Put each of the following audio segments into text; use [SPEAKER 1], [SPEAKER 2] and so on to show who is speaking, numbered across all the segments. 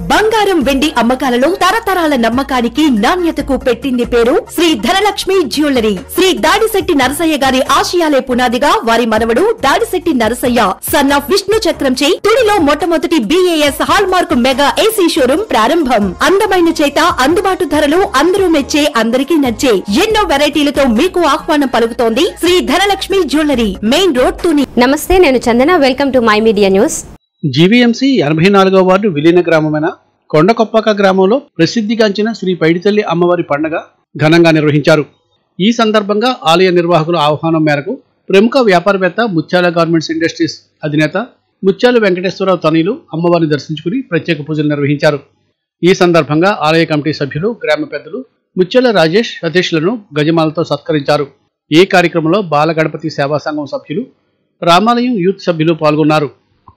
[SPEAKER 1] బంగారం వెండి అమ్మకాలలో తరతరాల నమ్మకానికి నాణ్యతకు పెట్టింది పేరు శ్రీ ధనలక్ష్మి జ్యువెలరీ శ్రీ దాడిశెట్టి నరసయ్య గారి ఆశయాలే పునాదిగా వారి మనవడు దాడిశెట్టి నరసయ్య సన్ ఆఫ్ విష్ణు చక్రంచే తుడిలో మొట్టమొదటి BAS hallmark mega AC showroom ప్రారంభం అందమైన చేత అందుబాటు ధరలు అందరూ మెచ్చే అందరికీ నచ్చే ఎన్నో వెరైటీలతో మీకు ఆహ్వానం పలుకుతోంది Sri Dhanalakshmi jewellery main road Tuni
[SPEAKER 2] నమస్తే నేను Chandana welcome to my media news
[SPEAKER 3] GVMC ఎనభై నాలుగవ వార్డు విలీన గ్రామమైన కొండకొప్పాక గ్రామంలో ప్రసిద్ధిగాంచిన శ్రీ పైడితల్లి అమ్మవారి పండగ ఘనంగా నిర్వహించారు ఈ సందర్భంగా ఆలయ నిర్వాహకుల ఆహ్వానం మేరకు ప్రముఖ వ్యాపారవేత్త ముత్యాల గార్మెంట్స్ ఇండస్ట్రీస్ అధినేత ముత్యాల వెంకటేశ్వరరావు తనయులు అమ్మవారిని దర్శించుకుని ప్రత్యేక పూజలు నిర్వహించారు ఈ సందర్భంగా ఆలయ కమిటీ సభ్యులు గ్రామ పెద్దలు ముత్యాల రాజేష్ సతీష్లను గజమాలతో సత్కరించారు ఈ కార్యక్రమంలో బాలగణపతి సేవా సంఘం సభ్యులు రామాలయం యూత్ సభ్యులు పాల్గొన్నారు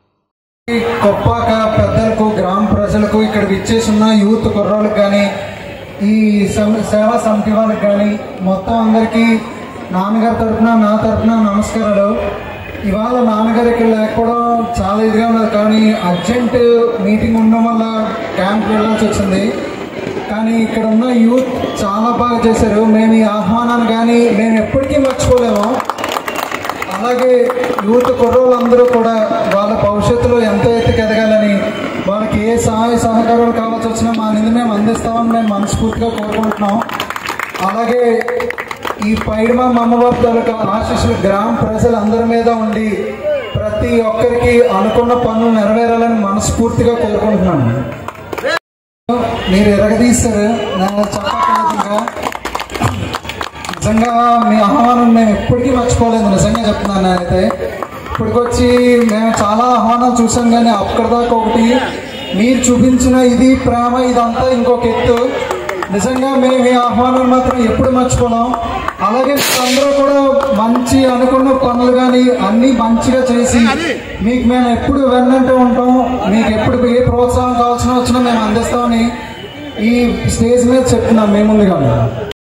[SPEAKER 4] కొప్పాక పెద్దలకు గ్రామ ప్రజలకు ఇక్కడ విచ్చేసున్న యూత్ కుర్రోళ్ళకి కానీ ఈ సమ- సేవా సమితి వాళ్ళకి కానీ మొత్తం అందరికీ నాన్నగారి తరఫున నా తరఫున నమస్కారాలు ఇవాళ నాన్నగారు ఇక్కడ లేకపోవడం చాలా ఇదిగా ఉన్నది కానీ అర్జెంట్ మీటింగ్ ఉండడం వల్ల క్యాంప్ వెళ్ళాల్సి వచ్చింది కానీ ఇక్కడ ఉన్న యూత్ చాలా బాగా చేశారు మేము ఈ ఆహ్వానాన్ని కానీ మేము ఎప్పటికీ మర్చిపోలేము అలాగే యూత్ కుర్రోళ్ళందరూ కూడా వాళ్ళ భవిష్యత్తులో ఎంత ఎత్తుకు ఎదగాలని వాళ్ళకి ఏ సహాయ సహకారాలు కావాల్సి వచ్చినా మా నిధి మేము అందిస్తామని మేము మనస్ఫూర్తిగా కోరుకుంటున్నాం అలాగే ఈ పైడమ అమ్మవారి తాలూకా ఆశీస్సులు గ్రామ ప్రజలందరి మీద ఉండి ప్రతి ఒక్కరికి అనుకున్న పనులు నెరవేరాలని మనస్ఫూర్తిగా కోరుకుంటున్నాను మీరు ఎరగదీస్తారు నేను చెప్పక్కర్లేదు ఇంకా నిజంగా మీ ఆహ్వానం మేము ఎప్పటికీ మర్చిపోలేదు నిజంగా చెప్తున్నాను నేనైతే ఇప్పటికొచ్చి మేము చాలా ఆహ్వానాలు చూసాం కానీ అక్కడిదాకా ఒకటి మీరు చూపించిన ఇది ప్రేమ ఇదంతా ఇంకొక ఎత్తు నిజంగా మేము ఈ ఆహ్వానం మాత్రం ఎప్పుడు మర్చిపోలేం అలాగే అందరూ కూడా మంచి అనుకున్న పనులు కానీ అన్నీ మంచిగా చేసి మీకు మేము ఎప్పుడు వెన్నంటూ ఉంటాం మీకు ఎప్పుడు ఏ ప్రోత్సాహం కావాల్సిన వచ్చినా మేము అందిస్తామని ఈ స్టేజ్ మీద చెప్తున్నాం మేము ముందుగా